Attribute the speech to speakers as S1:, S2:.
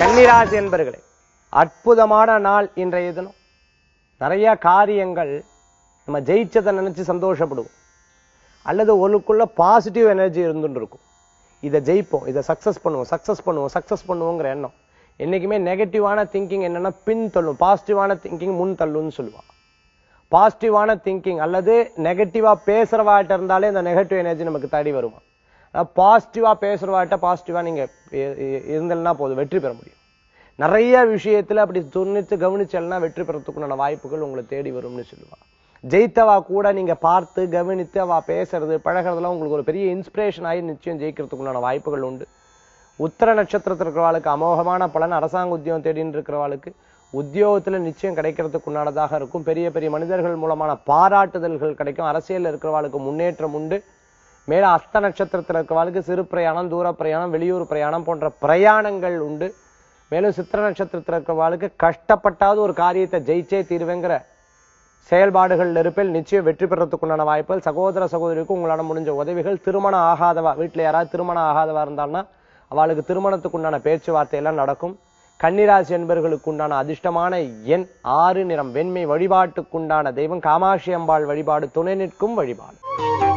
S1: கன்னிராசி என்பர்களே அற்புதமான நாள் இன்றைய தினம் நிறைய காரியங்கள் நம்ம ஜெயிச்சதை நினைச்சு சந்தோஷப்படுவோம் அல்லது ஒருக்குள்ள பாசிட்டிவ் எனர்ஜி இருந்துட்டு இருக்கும் இதை ஜெயிப்போம் இதை சக்சஸ் பண்ணுவோம் சக்சஸ் பண்ணுவோம் சக்சஸ் பண்ணுவோங்கிற எண்ணம் என்னைக்குமே நெகட்டிவான திங்கிங் என்னன்னா பின் தள்ளும் பாசிட்டிவான திங்கிங் முன் தள்ளும்னு சொல்லுவான் பாசிட்டிவான திங்கிங் அல்லது நெகட்டிவா பேசுறவாட்ட இருந்தாலே இந்த நெகட்டிவ் எனர்ஜி நமக்கு தேடி வருமா பாசிட்டிவா பேசுறவாட்ட பாசிட்டிவா நீங்க இ- இ- இருந்தல்னா போதும் வெற்றி பெற முடியும் நிறைய விஷயத்துல அப்படி துணித்து கவனிச்சல்னா வெற்றி பெறத்துக்குண்டான வாய்ப்புகள் உங்களை தேடி வரும்னு சொல்லுவா ஜெயித்தவா கூட நீங்க பார்த்து கவனித்து அவ பேசுறது பழகிறதுலாம் உங்களுக்கு ஒரு பெரிய இன்ஸ்பிரேஷன் ஆகி நிச்சயம் ஜெயிக்கிறதுக்குண்டான வாய்ப்புகள் உண்டு உத்தர நட்சத்திரத்தில் இருக்கிறவாளுக்கு அமோகமான பலன் அரசாங்க உத்தியோகம் தேடின்னு இருக்கிறவாளுக்கு உத்தியோகத்துல நிச்சயம் கிடைக்கிறதுக்கு உண்டானதாக இருக்கும் பெரிய பெரிய மனிதர்கள் மூலமான பாராட்டுதல்கள் கிடைக்கும் அரசியல்ல இருக்கிறவாளுக்கு முன்னேற்றம் உண்டு மேல அஸ்த நட்சத்திரத்தில் இருக்கிறவாளுக்கு சிறு பிரயாணம் தூர பிரயாணம் வெளியூர் பிரயாணம் போன்ற பிரயாணங்கள் உண்டு மேலும் சித்திர நட்சத்திரத்தில் இருக்கிறவாளுக்கு கஷ்டப்பட்டாவது ஒரு காரியத்தை ஜெயிச்சே தீர்வேங்கிற செயல்பாடுகள் இருப்பில் நிச்சயம் வெற்றி பெறத்துக்குண்டான வாய்ப்புகள் சகோதர சகோதரிக்கு உங்களால முடிஞ்ச உதவிகள் திருமணம் ஆகாதவா வீட்டுல யாராவது திருமணம் ஆகாதவா இருந்தால்னா அவளுக்கு திருமணத்துக்கு உண்டான பேச்சுவார்த்தை எல்லாம் நடக்கும் கன்னிராசி என்பவர்களுக்கு உண்டான அதிர்ஷ்டமான எண் ஆறு நிறம் வெண்மை வழிபாட்டுக்குண்டான தெய்வம் காமாட்சி அம்பாள் வழிபாடு துணை நிற்கும் வழிபாடு